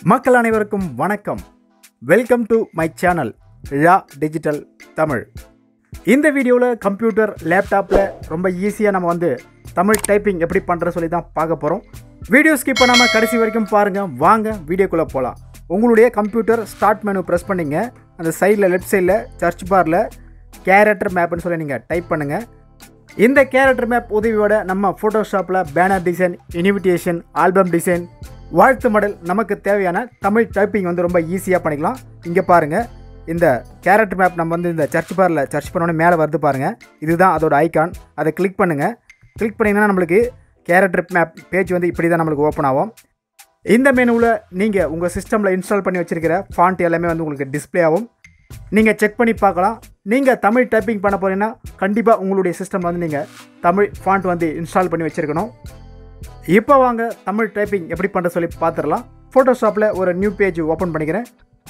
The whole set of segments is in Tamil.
மக்கள் அனைவருக்கும் வணக்கம் வெல்கம் டு மை சேனல் ழா டிஜிட்டல் தமிழ் இந்த வீடியோவில் கம்ப்யூட்டர் லேப்டாப்பில் ரொம்ப ஈஸியாக நம்ம வந்து தமிழ் டைப்பிங் எப்படி பண்ணுற சொல்லி தான் பார்க்க போகிறோம் வீடியோ ஸ்கிப் பண்ணாமல் கடைசி வரைக்கும் பாருங்கள் வாங்க வீடியோக்குள்ளே போகலாம் உங்களுடைய கம்ப்யூட்டர் ஸ்டார்ட் மெனு ப்ரெஸ் பண்ணிங்க அந்த சைடில் லெஃப்ட் சைடில் சர்ச் பாரில் கேரக்டர் மேப்னு சொல்லி நீங்கள் டைப் பண்ணுங்கள் இந்த கேரக்டர் மேப் உதவியோட நம்ம ஃபோட்டோஷாப்பில் banner design invitation album design வாழ்த்து மாடல் நமக்கு தேவையான தமிழ் டைப்பிங் வந்து ரொம்ப ஈஸியாக பண்ணிக்கலாம் இங்கே பாருங்கள் இந்த கேரக்டர் மேப் நம்ம வந்து இந்த சர்ச் பாரில் சர்ச் பண்ணோன்னே மேலே வருது பாருங்கள் இதுதான் அதோட ஐகான் அதை கிளிக் பண்ணுங்கள் கிளிக் பண்ணிங்கன்னா நம்மளுக்கு கேரக்டர் மேப் பேஜ் வந்து இப்படி தான் நம்மளுக்கு ஓப்பன் ஆகும் இந்த மெனுவில் நீங்கள் உங்கள் சிஸ்டமில் இன்ஸ்டால் பண்ணி வச்சிருக்கிற ஃபாண்ட் எல்லாமே வந்து உங்களுக்கு டிஸ்ப்ளே ஆகும் நீங்கள் செக் பண்ணி பார்க்கலாம் நீங்கள் தமிழ் டைப்பிங் பண்ண போகிறீங்கன்னா கண்டிப்பாக உங்களுடைய சிஸ்டமில் வந்து நீங்கள் தமிழ் ஃபாண்ட் வந்து இன்ஸ்டால் பண்ணி வச்சுருக்கணும் இப்போ வாங்க தமிழ் டைப்பிங் எப்படி பண்ணுற சொல்லி பார்த்துடலாம் ஃபோட்டோஷாப்பில் ஒரு நியூ பேஜ் ஓப்பன் பண்ணிக்கிறேன்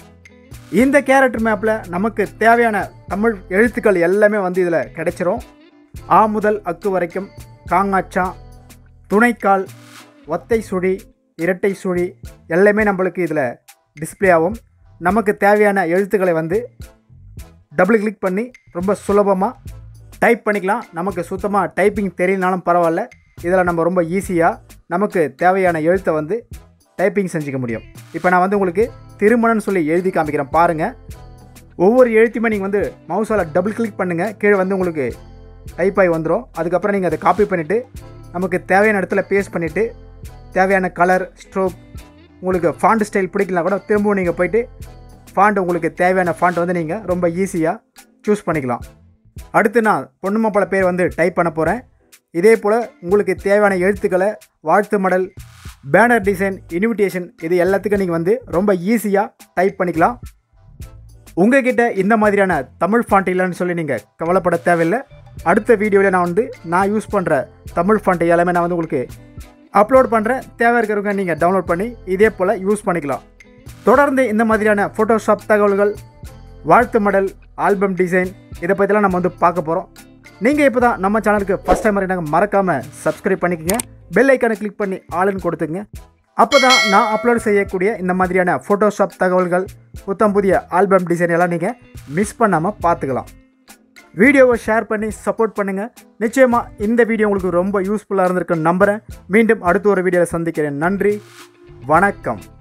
இந்த கேரக்டர் மேப்பில் நமக்கு தேவையான தமிழ் எழுத்துக்கள் எல்லாமே வந்து இதில் கிடைச்சிரும் ஆ முதல் அக்கு வரைக்கும் காங்காச்சா துணைக்கால் ஒத்தை சுழி இரட்டை சுழி எல்லாமே நம்மளுக்கு இதில் டிஸ்ப்ளே ஆகும் நமக்கு தேவையான எழுத்துக்களை வந்து டபுள் கிளிக் பண்ணி ரொம்ப சுலபமாக டைப் பண்ணிக்கலாம் நமக்கு சுத்தமாக டைப்பிங் தெரியலனாலும் பரவாயில்ல இதில் நம்ம ரொம்ப ஈஸியாக நமக்கு தேவையான எழுத்தை வந்து டைப்பிங் செஞ்சுக்க முடியும் இப்போ நான் வந்து உங்களுக்கு திருமணம்னு சொல்லி எழுதி காமிக்கிறேன் பாருங்கள் ஒவ்வொரு எழுத்தையுமே நீங்கள் வந்து மவுஸால் டபுள் கிளிக் பண்ணுங்கள் கீழே வந்து உங்களுக்கு டைப் ஆகி வந்துடும் அதுக்கப்புறம் நீங்கள் அதை காப்பி பண்ணிவிட்டு நமக்கு தேவையான இடத்துல பேஸ்ட் பண்ணிவிட்டு தேவையான கலர் ஸ்ட்ரோக் உங்களுக்கு ஃபாண்ட் ஸ்டைல் பிடிக்கலனா கூட திரும்பவும் நீங்கள் போயிட்டு ஃபாண்ட் உங்களுக்கு தேவையான ஃபாண்ட் வந்து நீங்கள் ரொம்ப ஈஸியாக சூஸ் பண்ணிக்கலாம் அடுத்து நான் பொண்ணு மாப்பிள்ளை பேர் வந்து டைப் பண்ண போகிறேன் இதே போல் உங்களுக்கு தேவையான எழுத்துக்களை வாழ்த்து மடல் பேனர் டிசைன் இன்விடேஷன் இது எல்லாத்துக்கும் நீங்கள் வந்து ரொம்ப ஈஸியாக டைப் பண்ணிக்கலாம் உங்ககிட்ட இந்த மாதிரியான தமிழ் ஃபாண்ட் இல்லைன்னு சொல்லி நீங்கள் கவலைப்பட தேவையில்லை அடுத்த வீடியோவில் நான் வந்து நான் யூஸ் பண்ணுற தமிழ் ஃபாண்ட் எல்லாமே நான் வந்து உங்களுக்கு அப்லோட் பண்ணுறேன் தேவை இருக்கிறவங்க நீங்கள் டவுன்லோட் பண்ணி இதே போல் யூஸ் பண்ணிக்கலாம் தொடர்ந்து இந்த மாதிரியான ஃபோட்டோஷாப் தகவல்கள் வாழ்த்து மடல் ஆல்பம் டிசைன் இதை பற்றிலாம் நம்ம வந்து பார்க்க போகிறோம் நீங்கள் இப்போ தான் நம்ம சேனலுக்கு ஃபஸ்ட் டைம் வரீங்க மறக்காமல் சப்ஸ்கிரைப் பண்ணிக்கோங்க பெல் ஐக்கானை கிளிக் பண்ணி ஆளுன்னு கொடுத்துங்க அப்போ தான் நான் அப்லோட் செய்யக்கூடிய இந்த மாதிரியான ஃபோட்டோஷாப் தகவல்கள் புத்தம் புதிய ஆல்பம் டிசைன் எல்லாம் நீங்கள் மிஸ் பண்ணாமல் பார்த்துக்கலாம் வீடியோவை ஷேர் பண்ணி சப்போர்ட் பண்ணுங்கள் நிச்சயமாக இந்த வீடியோ உங்களுக்கு ரொம்ப யூஸ்ஃபுல்லாக இருந்திருக்குன்னு நம்புகிறேன் மீண்டும் அடுத்த ஒரு வீடியோவில் சந்திக்கிறேன் நன்றி வணக்கம்